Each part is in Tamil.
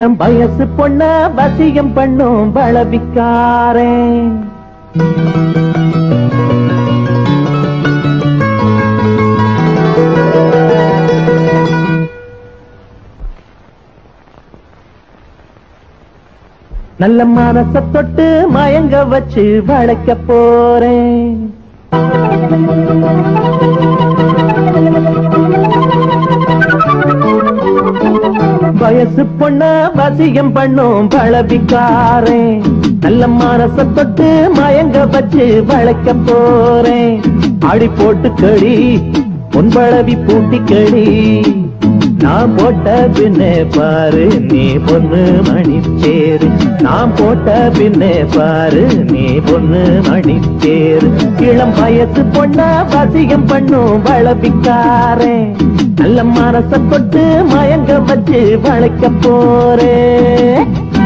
வயசு பொண்ண வசியம் பண்ணும் பலவிக்காரே நல்ல மனச தொட்டு மயங்க வச்சு வளைக்க போறேன் வயசு பொண்ண வசியம் பண்ணும் பழபிக்காரே நல்ல மனச தொட்டு மயங்க வச்சு வளைக்க போறேன் ஆடி போட்டு கடி பொன்பழவி பூட்டி கடி நான் போட்ட பின்னே பாரு நீ பொண்ணு மணி தேரு நான் போட்ட பின்னே பாரு நீ பொண்ணு மணி தேரு இளம் வயசு பொண்ண வசியம் பண்ணும் வளபிக்காரே நல்ல மனச தொட்டு மயங்க வச்சு வளைக்க போறேன்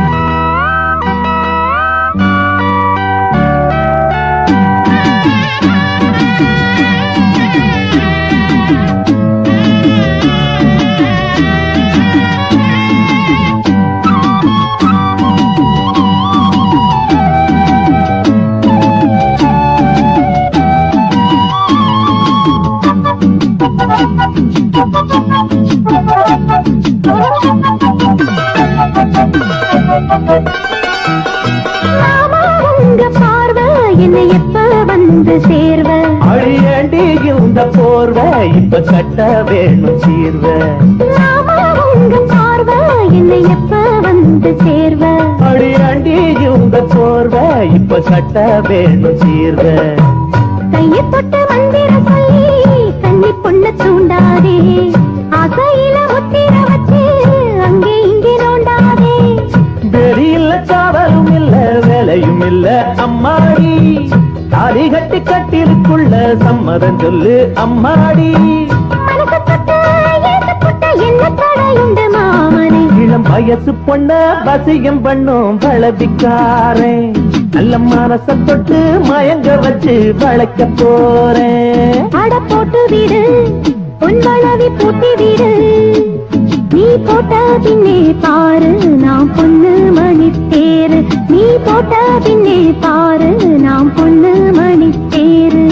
மாமா, உங்க பார்வை என்னை எப்ப வந்து சேர்வ அழியண்டி இந்த போர்வை இப்ப கட்ட வேணும் சீர்வ மாமா, உங்க பார்வை என்னை எப்ப வந்து சேர்வ அழியண்டி இந்த போர்வை இப்ப கட்ட வேணும் சீர்வ கையை தொட்டு மந்திர சொல்லி கன்னி பொண்ண தூண்டாதே ஆசையில முத்திர வச்சு அங்கே இங்கே நோண்டாதே வெறி இல்ல காவலும் இல்ல வேலையும் இல்ல அம்மாடி தாலி கட்டி கட்டிலுக்குள்ள சம்மதம் சொல்லு அம்மாடி மனசு தொட்டு ஏசு புட்ட என்ன தடையுண்டு மாமனே இளம் வயசு பொண்ண வசியம் பண்ணும் பழபிக்காரே நல்ல மனச தொட்டு மயங்க வச்சு வளைக்க போறேன் அட போட்டு விடு உன் வளவி பூட்டி விடு நீ போட்ட பின்னே பாரு நான் பொண்ணு மணி தேரு நீ போட்ட பின்னே பாரு நான் பொண்ணு மணி தேரு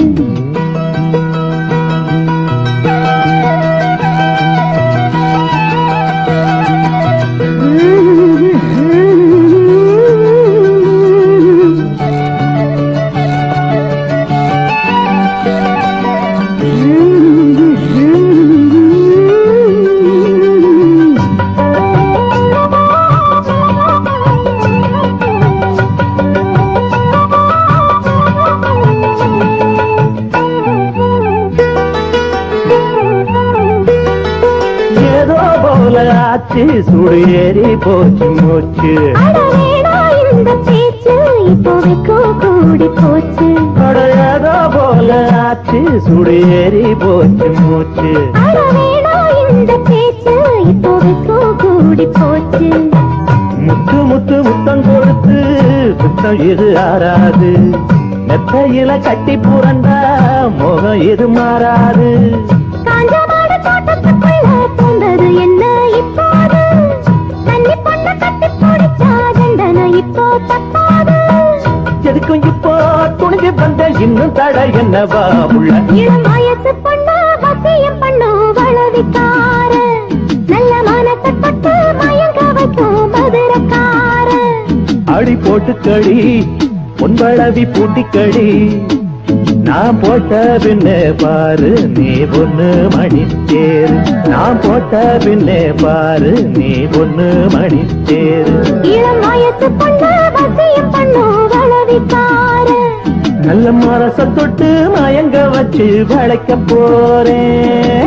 ஏதோ போல ஆச்சு சுடு ஏறி போச்சு மூச்சு அட வேணா இந்த பேச்சு இப்போதைக்கோ கூடி போச்சு அட ஏதோ போல ஆச்சு சுடு ஏறி போச்சு மூச்சு அட வேணா இந்த பேச்சு இப்போதைக்கோ கூடி போச்சு முத்து முத்து முத்தம் கொடுத்து முத்தம் இது ஆறாது மெத்தையில கட்டி புரண்டா முகம் இது மாறாது காஞ்ச மாடு தோட்டத்துக்குள்ள பூந்தது என்ன இப்போது தண்ணி பொண்ண கட்டி பிடிச்சா தண்டனை இப்போ தப்பாது எதுக்கும் இப்போ துணிஞ்சு வந்த இன்னும் தடை என்னவா உள்ள இளம் வயசு பொண்ணு வசியம் பண்ணு வளவிக்கார நல்ல மனசை தொட்டு மயங்க வைக்கும் மதுரக்கார அடி போட்டு கடி பொன்பளவி பூட்டி கடி நான் போட்ட பின்னே பாரு நீ பொண்ணு மணி தேரு நான் போட்ட பின்னே பாரு நீ பொண்ணு மணி தேரு இளம் வயசு பொண்ணு வசியம் பண்ணு வளவிக்கார நல்ல மரச தொட்டு மயங்க வச்சு வளைக்க போறேன்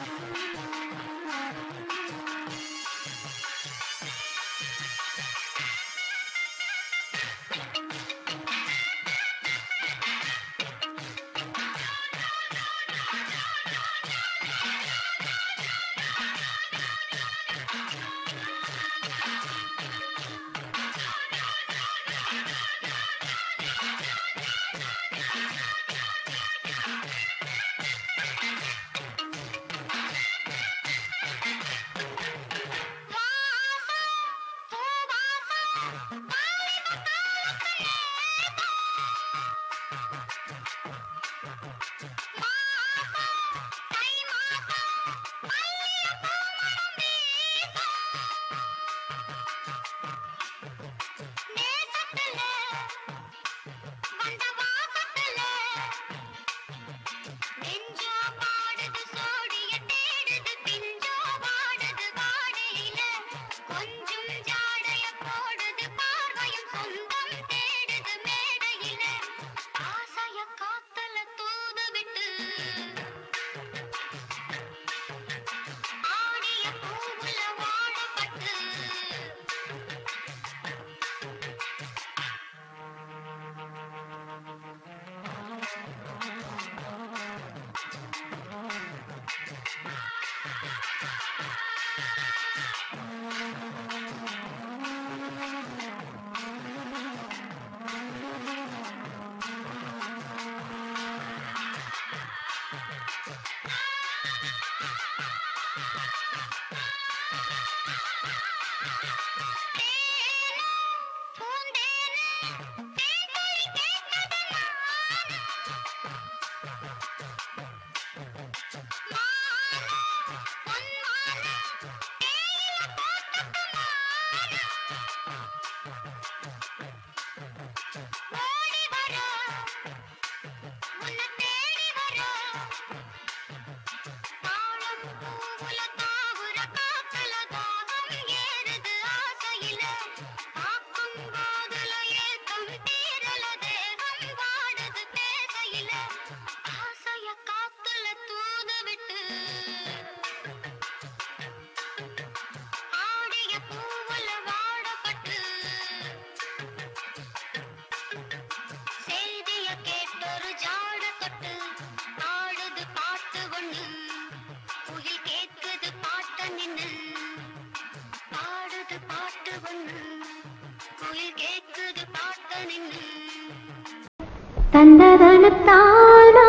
தந்ததனத்தானா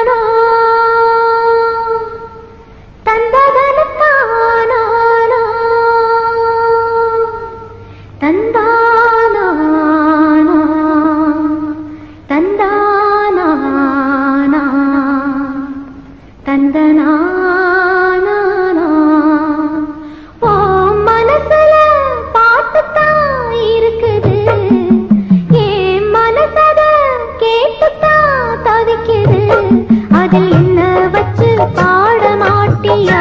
தந்ததனத்தானா தந்தானா தந்தானா தந்தனானா ஓ மனசுல பாட்டுத்தான் இருக்குது என் மனசத கேட்டுத்தான் தவிக்குது அதில் என்ன வச்சு பாட மாட்டியா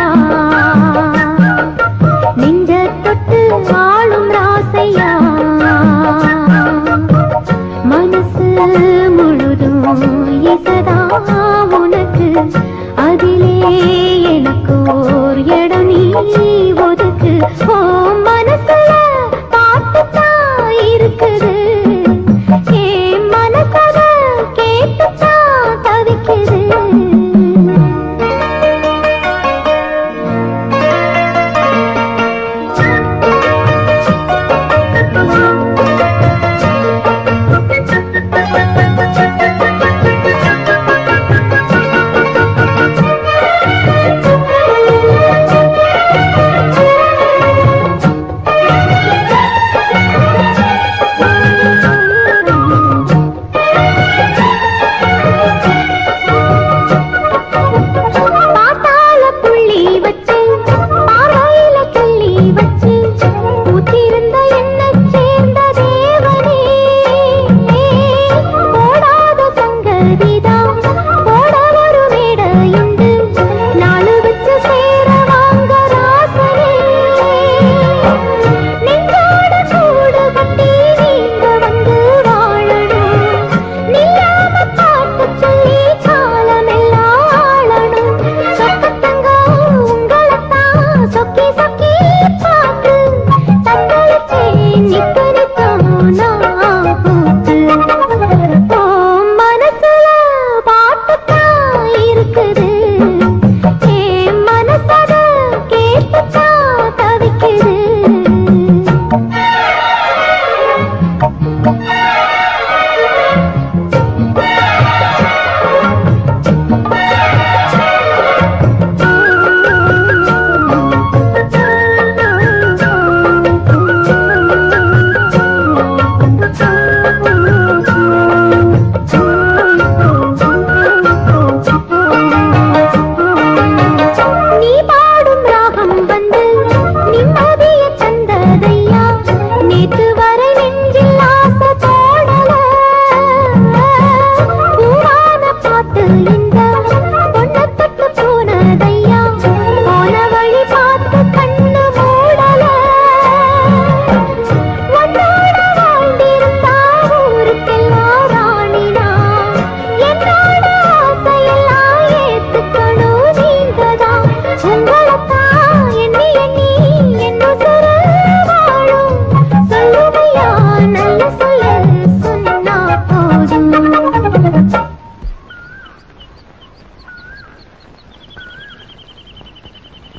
நெஞ்ச தொட்டு வாழும் ராசையா மனசு முழுதும் இசதா உனக்கு அதிலே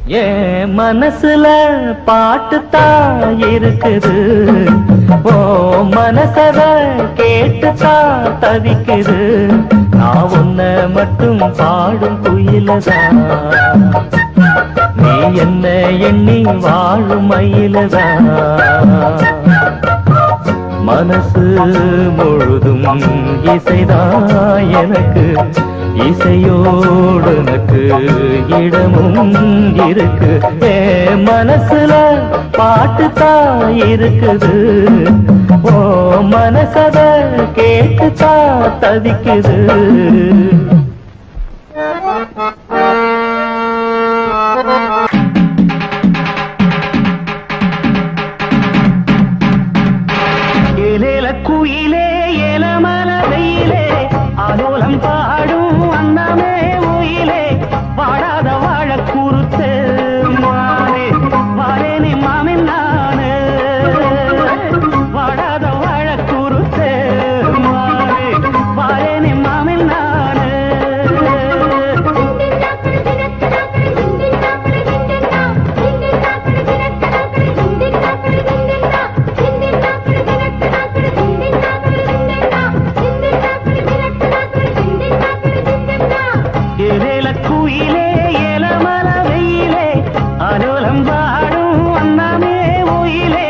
என் மனசுல பாட்டுத்தான் இருக்குது ஓ மனசத கேட்டுத்தான் தவிக்குது நான் உன்ன மட்டும் பாடும் குயிலதான் நீ என்ன எண்ணி வாழும் மயிலதான் மனசு முழுதும் இசைதான் எனக்கு இசையோடு எனக்கு இடமும் இருக்கு ஏ மனசுல பாட்டுத்தான் இருக்குது ஓ மனசத கேட்டுத்தான் தவிக்குது ஏலேல குயிலே ஏலமல வெயிலே ஆலோலம் பாடும் அன்னமே உயிலே வாடாத வாழ குறுத்து மானே வாரேனே மாமின் நானு வாடாத வாழ குறுத்து மானே வாரேனே மாமின் நானு ஏலேல குயிலே ஏலமல வெயிலே அலுவலம் பாடும் அண்ணாமே உயிலே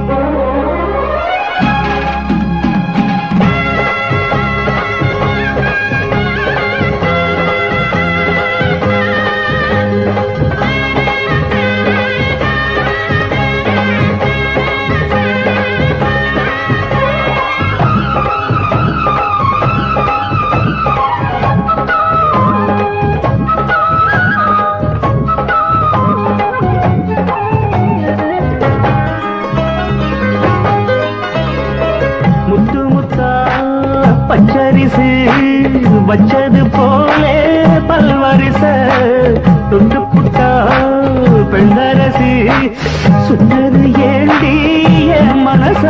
முத்து முத்தா பச்சரிசு வச்சது போலே பல்வரிச தொட்டு புட்டா பெண்ணரசி சுத்தது ஏண்டி என் மனச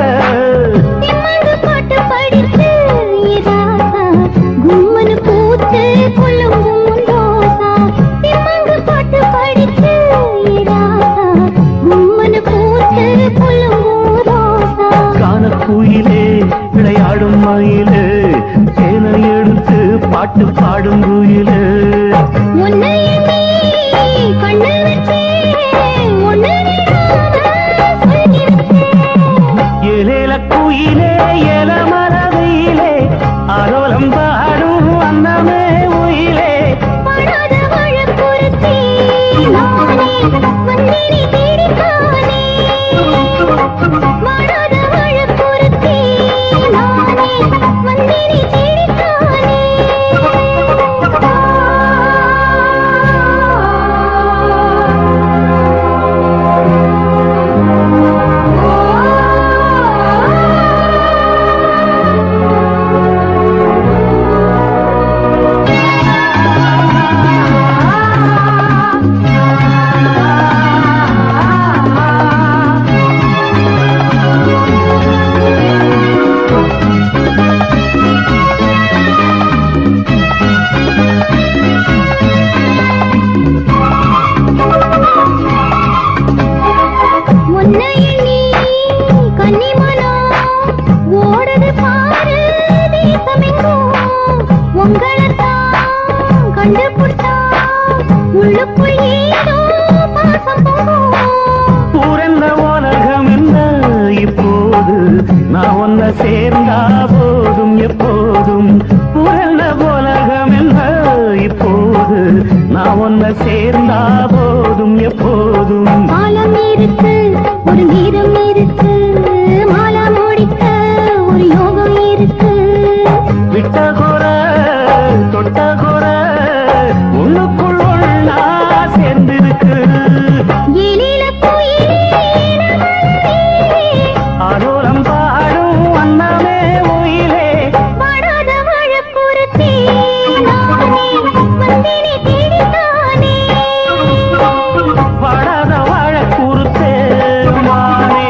காண குயிலே விளையாடும் மயிலே தேனை எடுத்து பாட்டு பாடும் குயிலே ஏலேல குயிலே ஏல மரவையிலே ஆரோலம் பாடும் அன்னமே உயிலே கண்டுபிடிச்சா உள்ளுக்குள் ஏதோ பாசம் போகும் பூரந்த உலகம் என்ன இப்போது நான் ஒன்ன சேர்ந்தா போதும் எப்போதும் பூரந்த உலகம் என்ன இப்போது நான் ஒன்ன சேர்ந்தா போதும் எப்போதும் காலம் இருக்கு ஒரு நேரம் இருக்கு மாலா முடிக்க ஒரு யோகம் இருக்கு விட்ட குற தொட்ட குற உன்னுக்குள் ஒன்னா சேர்ந்திருக்கு எழில குயிலே ஆலோலம் பாடும் அன்னமே உயிலே படாத வழக்குறுத்தே நானே வந்தினி தேடித்தானே வாடாத வாழ குறுத்தே மானே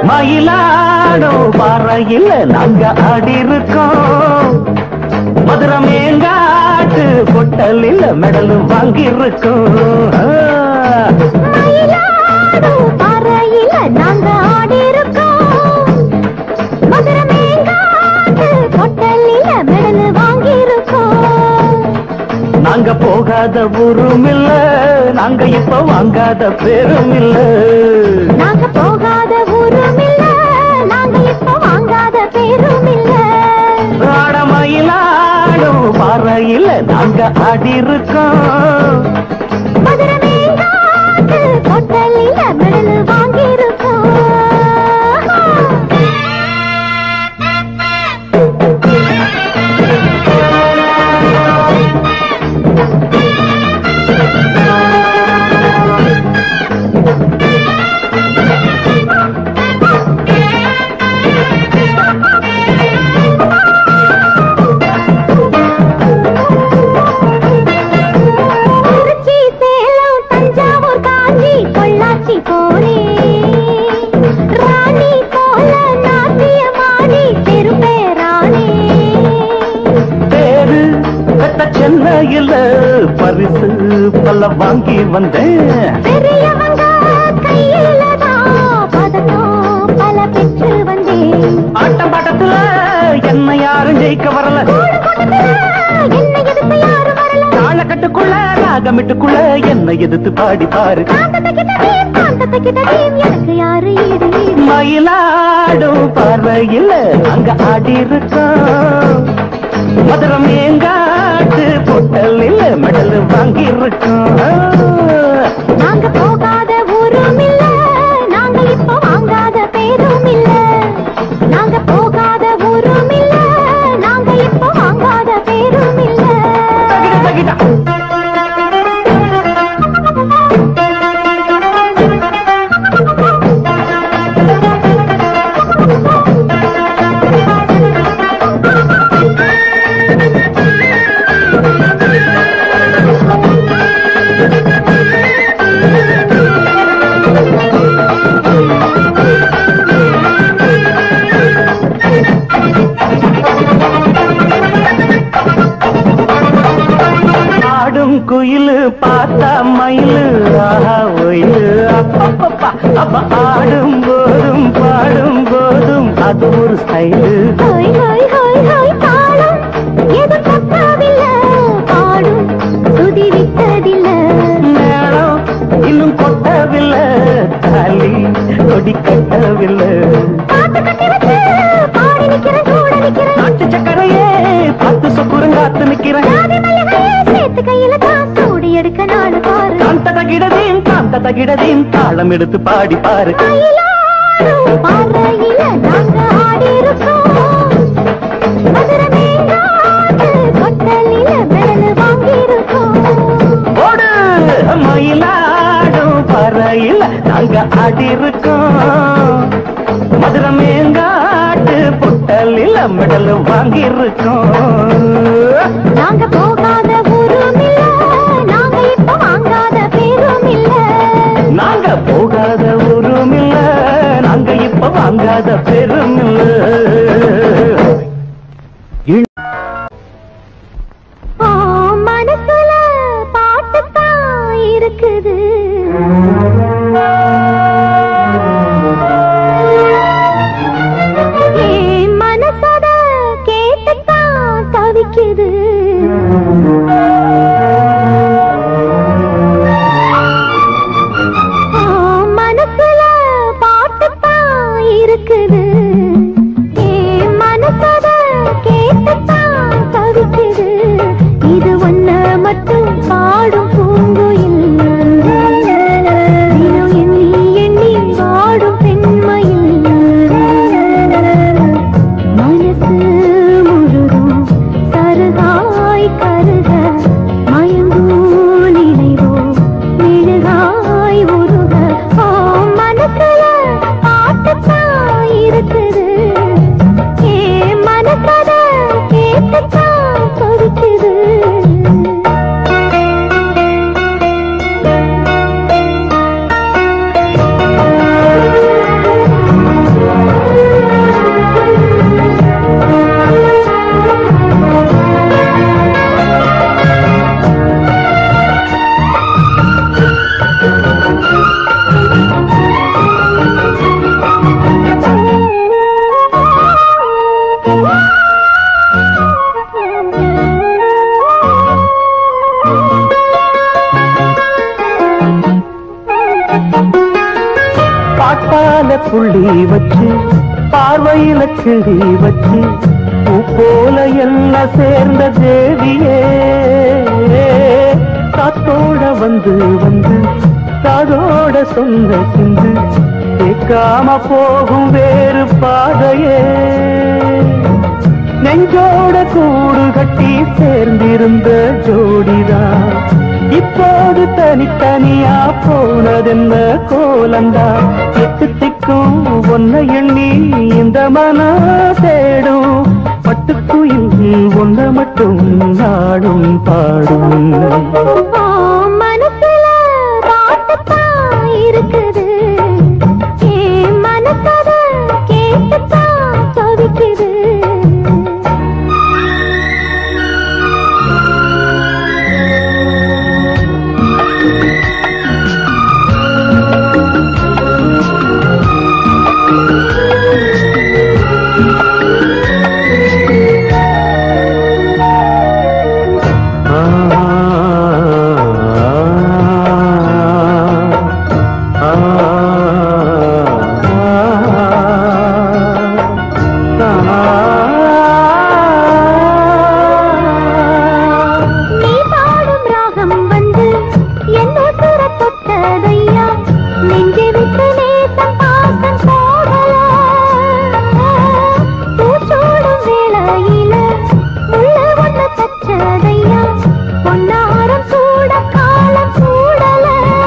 மயிலாடும் பாறையில் நாங்க ஆடி இருக்கோம் மதுரை மேங்காட்டு கொட்டலில் மெடல் வாங்கி இருக்கோம் மயிலாடும் பாறையில நாங்க ஆடியிருக்கோம். மதுரை மேங்காட்டு கொட்டலில மெடல் வாங்கியிருக்கோம். நாங்க போகாத ஊரும் இல்ல நாங்க இப்ப வாங்காத பேரும் இல்ல நாங்க போகாத ஊரும் இல்ல, நாங்க இப்ப வாங்காத பேரும் இல்ல. ஆட மயிலாடும் பாறையில் நாங்க ஆடி இருக்கோம் மதுரை மேங்காட்டு கொட்டலில மெடல் வாங்கியிருக்கோம். திருச்சி சேலம் தஞ்சாவூர் காஞ்சி பொள்ளாச்சி போனேன் ராணி போல நாட்டியமாடி திருப்பேரானே பேரு கட்ட சென்னையில் பரிசு பல வாங்கி வந்தேன் பெரியவங்க கையில தான் பதக்கம் பல பெற்று வந்தேன் ஆட்டம் பாட்டத்துல என்ன யாரும் ஜெயிக்க வரல கூடு கூட்டத்துல என்னை எதிர்த்து யாரும் வரல தாளக்கட்டுக்குள்ள ராகமிட்டுக்குள்ள என்ன எதிர்த்து பாடி பாரு காந்தத்தை கிட்டதேன் காந்தத்தை கிட்டதேன் எனக்கு யாரு ஈடு ஈடு மயிலாடும் பார்வையில் அங்க ஆடி இருக்கோம் மதுரம் எங்காட்டு பொட்டலில் மெடல் வாங்கி இருக்கோம் நாங்க போகாத ஊரும் இல்ல நாங்க இப்ப வாங்காத பேரும் இல்ல நாங்க போகாத ஊரும் இல்ல நாங்க இப்ப வாங்காத பேரும் இல்ல தகிட, தகிட. ஆடும் குயிலு பார்த்தா மயிலு ஆஹா ஒயிலு அப்பப்பப்பா. அப்ப ஆடும் போதும் பாடும் போதும் அது ஒரு ஸ்டைலு ஹோய் ஹோய் ஹோய் ஹோய் தாளம் எது பத்தாவில்ல பாடும் துதி விட்டதில்ல மேளம் இன்னும் கொட்டவில்லை தாலி கொடி கட்டவில்லை பாட்டு கட்டி வச்சு பாடி நிக்கிறேன் கூட நிக்கிறேன் நாட்டு சக்கரையே பார்த்து சொக்குறங்காத்து நிக்கிறேன் ஜாதி மல்லிகையே சேர்த்து கையில தான் சூடி எடுக்க நாடு பாரு காந்த தகிடதேன் காந்த தகிடதேன் தாளம் எடுத்து பாடி பாரு மயிலாடும் பாறையில நாங்க ஆடியிருக்கோம். மதுரை மேங்காட்டு கொட்டலில மெடல் வாங்கியிருக்கோம். ஓடு மயிலாடும் பறையில் நாங்க ஆடி இருக்கோம் மதுரை மேங்காட்டு பொட்டலில் மெடல் வாங்கி இருக்கோம் நாங்க போகாத ஊரும் இல்ல, நாங்க இப்ப வாங்காத பேரும் இல்ல. நாங்க போகாத ஊரும் இல்ல நாங்க இப்ப வாங்காத பெரும் இல்ல ஓ, மனசுல பாட்டுத்தான் இருக்குது ஏன் மனசத கேட்டுத்தான் தவிக்குது கண்ணால புள்ளி வச்சு பார்வையில கிளி வச்சு பூ போல எல்லாம் சேர்ந்த தேவியே காத்தோட வந்து வந்து காதோட சொந்த சிந்து கேட்காம போகும் வேறு பாதையே நெஞ்சோட கூடு கட்டி சேர்ந்திருந்த ஜோடிதான் இப்போது தனித்தனியா போனதென்ன கோலந்தா எட்டு திக்கும் ஒன்ன எண்ணி இந்த மன தேடும் பட்டுக்குயில் ஒன்ன மட்டும் நாடும் பாடும் ஆ, மனசுல பாட்டுத்தான் இருக்குது என் மனசத கேட்டுத்தான் தவிக்குது நீ பாடும் ராகம் வந்து என் உசுர தொட்டதையா நெஞ்சு விட்டு நேசம் பாசம் போகல பூச்சோடும் வேளையில முள்ள ஒண்ணு தச்சதையா பொன்னாரம் சூட காலம் சூடல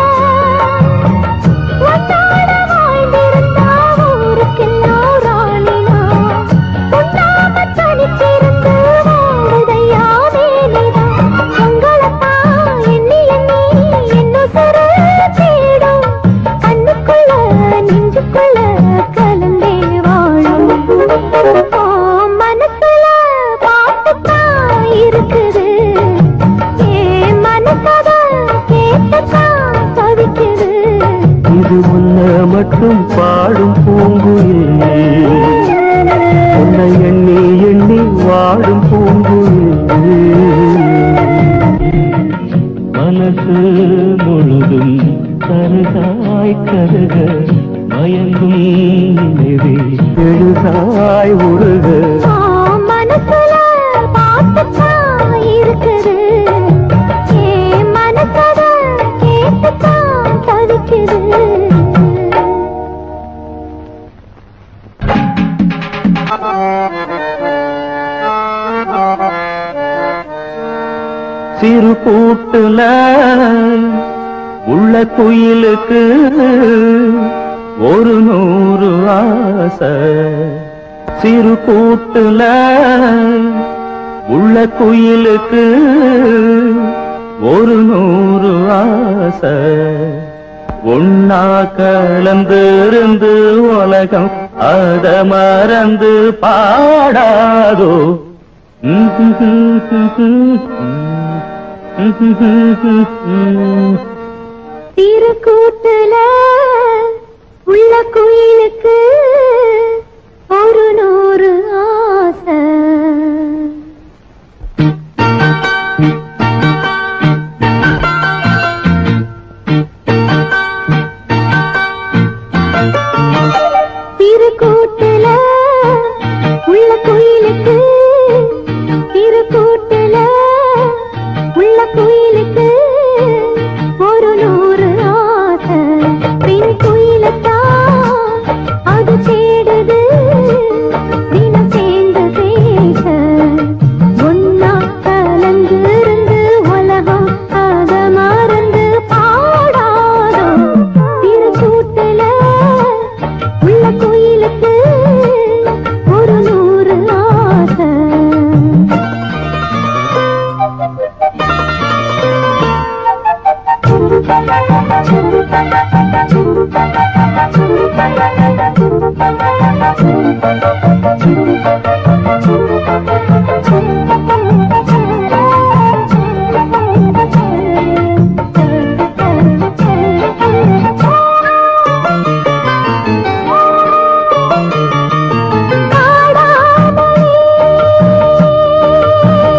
ஒன்னாட வாழ்ந்திருந்தா ஊருக்கெல்லாம் ராணினா உண்ணாம தனிச்சிருந்து வாழுதையா வேலைதா உங்களைத்தான் எண்ணி எண்ணி என்னுசுர தேடும் கண்ணுக்குள்ள நெஞ்சுக்குள்ள கலந்தே வாழும் ஓ, மனசுல பாட்டுத்தான் இருக்குது என் மனசத கேட்டுத்தான் தவிக்குது இது உன்ன மட்டும் பாடும் பூங்குயில் உன்னை எண்ணி எண்ணி வாடும் பூங்குயில் மனசு முழுதும் கருதாய் கருக மயங்கும் நெறி எழுதாய் உருக ஆ, மனசுல பாட்டுத்தான் இருக்குது என் மனசத கேட்டுத்தான் தவிக்குது சிறு கூட்டுல உள்ள குயிலுக்கு ஒரு நூறு ஆசை சிறு கூட்டுல உள்ள குயிலுக்கு ஒரு நூறு ஆசை ஒன்னா கலந்திருந்து உலகம் அத மறந்து பாடாதோ திருக்கூட்டுல உள்ள குயிலுக்கு ஒரு நூறு ஆசை திருக்கூட்டுல உள்ள குயிலுக்கு திருக்கூட்டுல உள்ள குயிலுக்கு ஒரு நூறு ஆசை பெண் குயிலத்தான் அது தேடுது தினம் சேர்ந்து பேச ஒன்னா கலந்திருந்து உலகம் அத மறந்து பாடாதோ திருக்கூட்டுல உள்ள குயிலுக்கு ஒரு நூறு ஆசை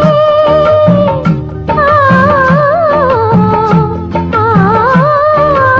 ஆ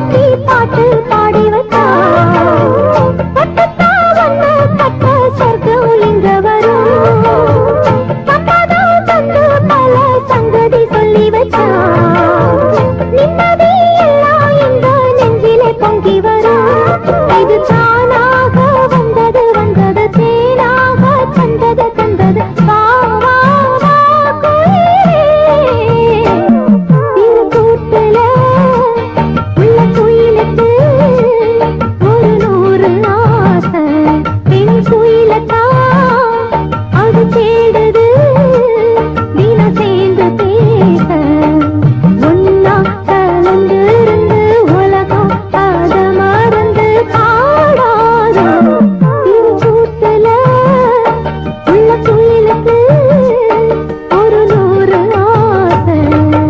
மாத்தி பாட்டு பாடி வச்சா பட்டத்தா வந்த கட்ட சொர்க்கம் இங்க வரும் சம்மதம் தந்து பல சங்கதி சொல்லி வச்சா நிம்மதி எல்லாம் இந்த நெஞ்சிலே பொங்கி வரும் இது தானாக வந்தது வந்தது தேனாக தந்தது தந்தது வா வா வா குயிலே திருக்கூட்டுல உள்ள குயிலுக்கு ஒரு நூறு ஆசை பெண் குயிலத்தான் அது தேடுது தினம் சேர்ந்து பேச ஒன்னா கலந்து இருந்து உலகம் அத மறந்து பாடாது திருக்கூட்டுல உள்ள குயிலுக்கு ஒரு நூறு ஆசை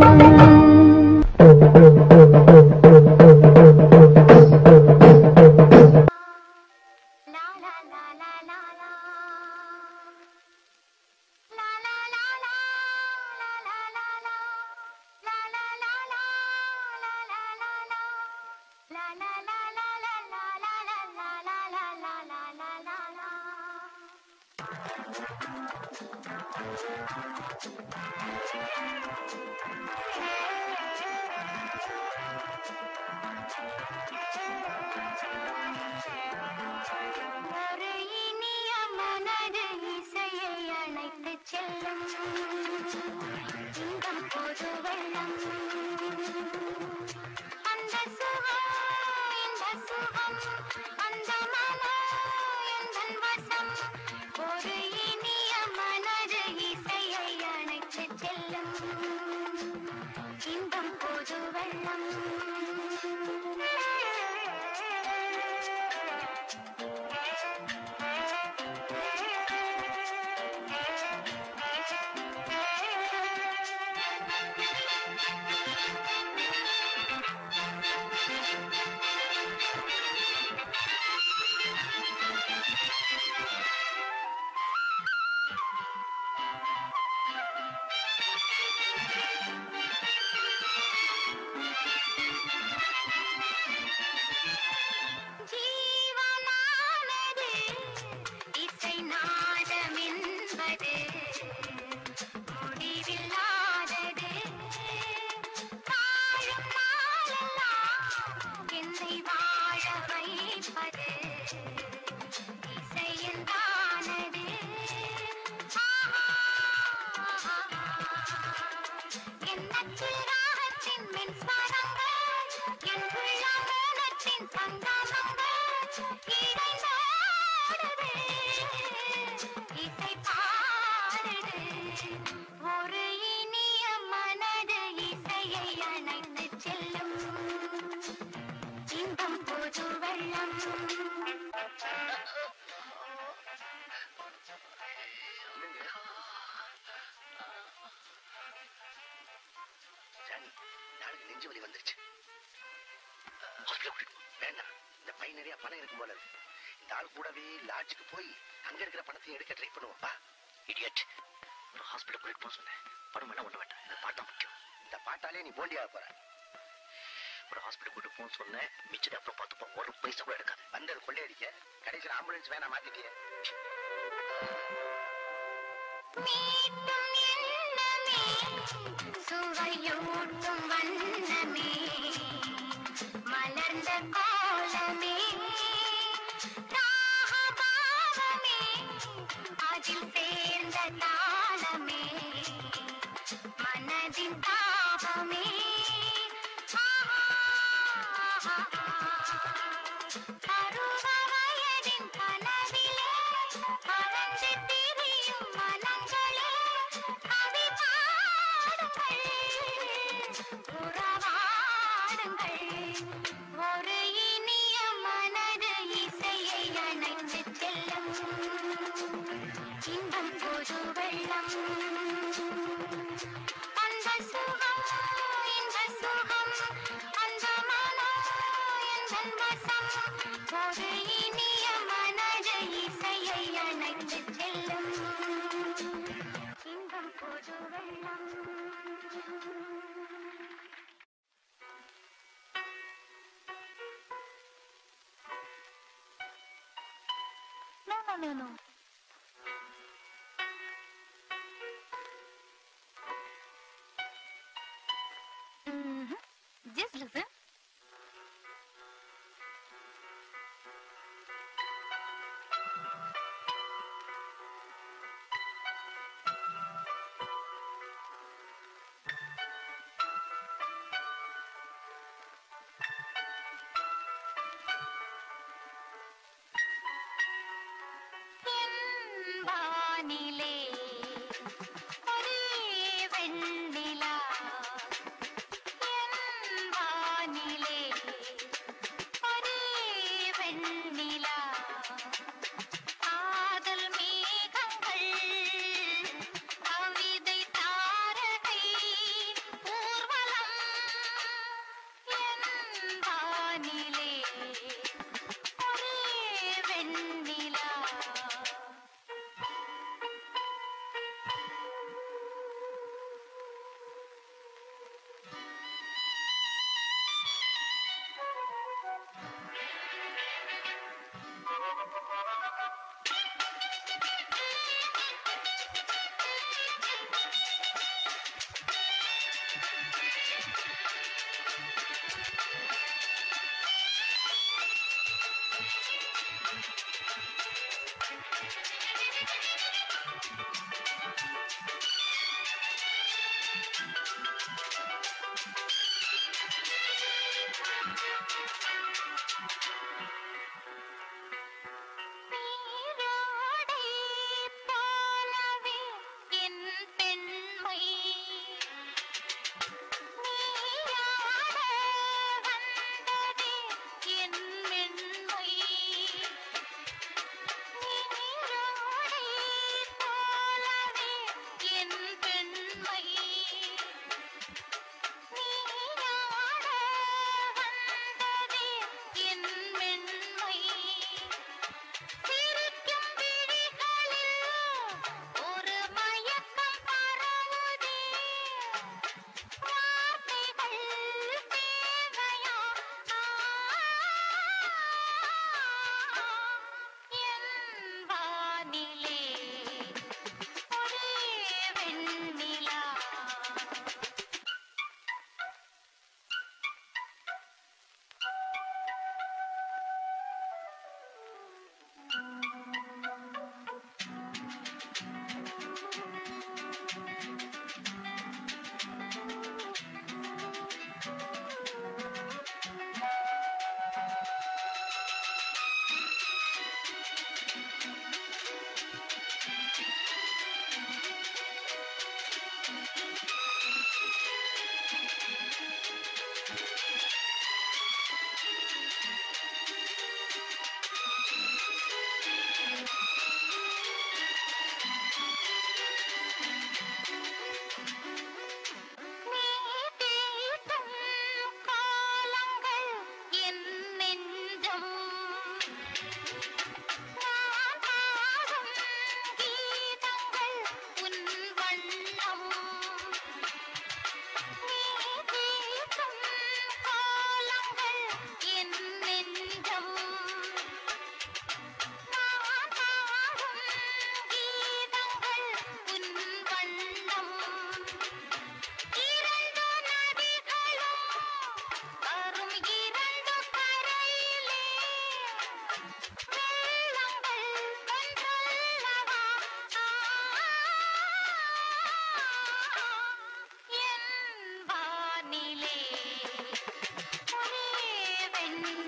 ஒரு இனிய மனது இசையை அணைத்துச் செல்லும் இன்பம் பொது வெள்ளம் அந்த சுகம் இந்த சுகம் அந்த மனம் எந்தன் வசம் ஒரு இனிய மனது இசையை அணைத்துச் செல்லும் இன்பம் பொது வெள்ளம் ஜீவனானது இசை நாதம் என்பது முடிவில்லாதது வாழும் நாளெல்லாம் என்னை வாழ வைப்பது இசையில் தானது எண்ணத்தில் ராகத்தின் மின்சாரங்கள் என் உள்ளாங்கத்தின் சந்தானங்கள் இணைந்தாடுது இசை பாடுது ஒரு இனிய மனது இசையை அணைத்துச் செல்லும் இன்பம் பொது வெள்ளம் ராணி நாளைக்கு நெஞ்சு வலி வந்துருச்சு ஹாஸ்பிட்டல் கூட்டிட்டு போ. வேண்டாம் இந்த பை நிறைய பணம் இருக்கும் போல இருக்கு. இந்த ஆள் கூடவே லாட்ஜுக்கு போய் அங்க இருக்கிற பணத்தை எடுக்க ட்ரை பண்ணுவோம் வா இடியட் ஒரு ஹாஸ்பிட்டல் கூட்டிட்டு போக சொன்னேன் பணம் வேணா ஒண்ணு வேண்டாம் இந்த பாட்டா முக்கியம் இந்த பாட்டாலே நீ போண்டியாக போற ஒரு ஹாஸ்பிட்டல் கூட்டு போக சொன்னேன் மிச்சத்தை அப்புறம் பார்த்துப்போம் ஒரு பைசா கூட எடுக்காது வந்தது கொள்ளையடிக்க கடைசியில் ஆம்புலன்ஸ் வேணா மாத்திட்டியே மீட்டும் எண்ணமே சுவையூட்டும் வண்ணமே மலர்ந்த கோலமே ராகபாவமே அதில் சேர்ந்த தாளமே மனதின் தாபமே பருவ வயதின் கனவிலே கலந்து திரியும் மனங்களே கவி பாடுங்கள் உறவாடுங்கள் ஒரு இனிய மனது இசையை அணைத்துச் செல்லும் இன்பம் பொது வெள்ளம் அந்த சுகம் இந்த சுகம் அந்த மனம் எந்தன் வசம் ஒரு இனிய மனது இசையை அணைத்துச் செல்லும் இன்பம் பொது வெள்ளம் தான் வேணும் ஜஸ்ட் லிசன் வானிலே ஒரே வெண்ணிலா என் வானிலே ஒரே வெண்ணிலா காதல் மேகங்கள் கவிதை தாரகை ஊர்வலம் என் வானிலே ஒரே வெண்ணிலா நீரோடை போலவே என் பெண்மை நீயாட வந்ததே என் மென்மை நீரோடை போலவே என் பெண்மை நீயாட வந்ததே என் மென்மை சிரிக்கும் விழிகளில் ஒரு மயக்கம் பரவுதே வார்த்தைகள் தேவையா என் வானிலே ஒரே வெண்ணிலா நீ தீட்டும் கோலங்கள் என் நெஞ்சம் நான் பாடும் கீதங்கள் உன் வண்ணம் நீ தீட்டும் கோலங்கள் என் நெஞ்சம் நான் பாடும் கீதங்கள் உன் வண்ணம் இரண்டு நதிகளும் வரும் இரண்டு கரையிலே வெள்ளங்கள் ஒன்றல்லவா என் வானிலே ஒரே வெண்ணிலா